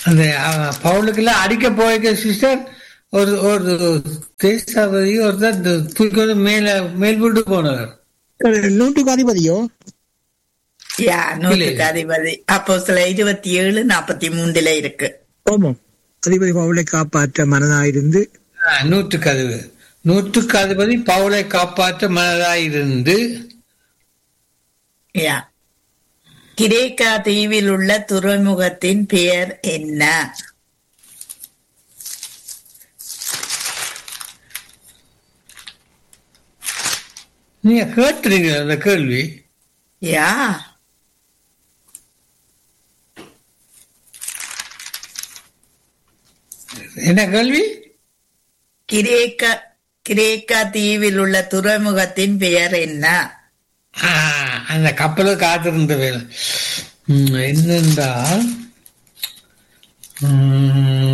அந்த அஹ், பவுலுக்கெல்லாம் அடிக்க போயிருக்க சிஸ்டர் ஒரு ஒரு தேசாபதி ஒருத்தர் இந்த தூக்கி வந்து மேல மேல் வீட்டு போனவர் நூற்றுக்கு அதிபதியோ யா நூற்றுக்கு அதிபதி அப்போ சில இருபத்தி ஏழு நாற்பத்தி மூன்றுல இருக்கு ஆமாம் அதிபதி பவுலை காப்பாற்ற மனதாயிருந்து அஹ், நூற்றுக்கு அதிபதி நூற்றுக்கு அதிபதி பவுலை காப்பாற்ற மனதாயிருந்து யா கிரேக்கா தீவில் உள்ள துறைமுகத்தின் பெயர் என்ன நீங்க கேட்டுறீங்க அந்த கேள்வி யா என்ன கேள்வி கிரேக்க கிரேக்கா தீவில் உள்ள துறைமுகத்தின் பெயர் என்ன ஆஹ், அந்த கப்பலுக்கு காத்திருந்த வேலை உம், என்னென்றால் உம்,